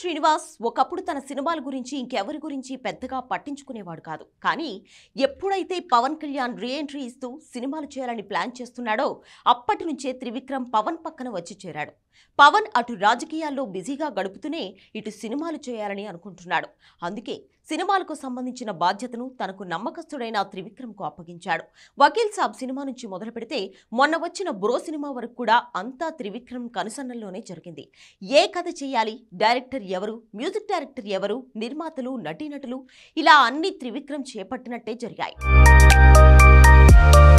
శ్రీనివాస్ ఒకప్పుడు తన సినిమాల గురించి ఇంకెవరి గురించి పెద్దగా పట్టించుకునేవాడు కాదు కానీ ఎప్పుడైతే పవన్ కళ్యాణ్ రీఎంట్రీ ఇస్తూ సినిమాలు చేయాలని ప్లాన్ చేస్తున్నాడో అప్పటి నుంచే త్రివిక్రమ్ పవన్ పక్కన వచ్చి చేరాడు పవన్ అటు రాజకీయాల్లో బిజీగా గడుపుతూనే ఇటు సినిమాలు చేయాలని అనుకుంటున్నాడు అందుకే సినిమాలకు సంబంధించిన బాధ్యతను తనకు నమ్మకస్తుడైన త్రివిక్రమ్కు అప్పగించాడు వకీల్ సాబ్ సినిమా నుంచి మొదలు పెడితే మొన్న వచ్చిన బ్రో సినిమా వరకు కూడా అంతా త్రివిక్రమ్ కనుసన్నల్లోనే జరిగింది ఏ కథ చేయాలి డైరెక్టర్ ఎవరు మ్యూజిక్ డైరెక్టర్ ఎవరు నిర్మాతలు నటీనటులు ఇలా అన్ని త్రివిక్రమ్ చేపట్టినట్టే జరిగాయి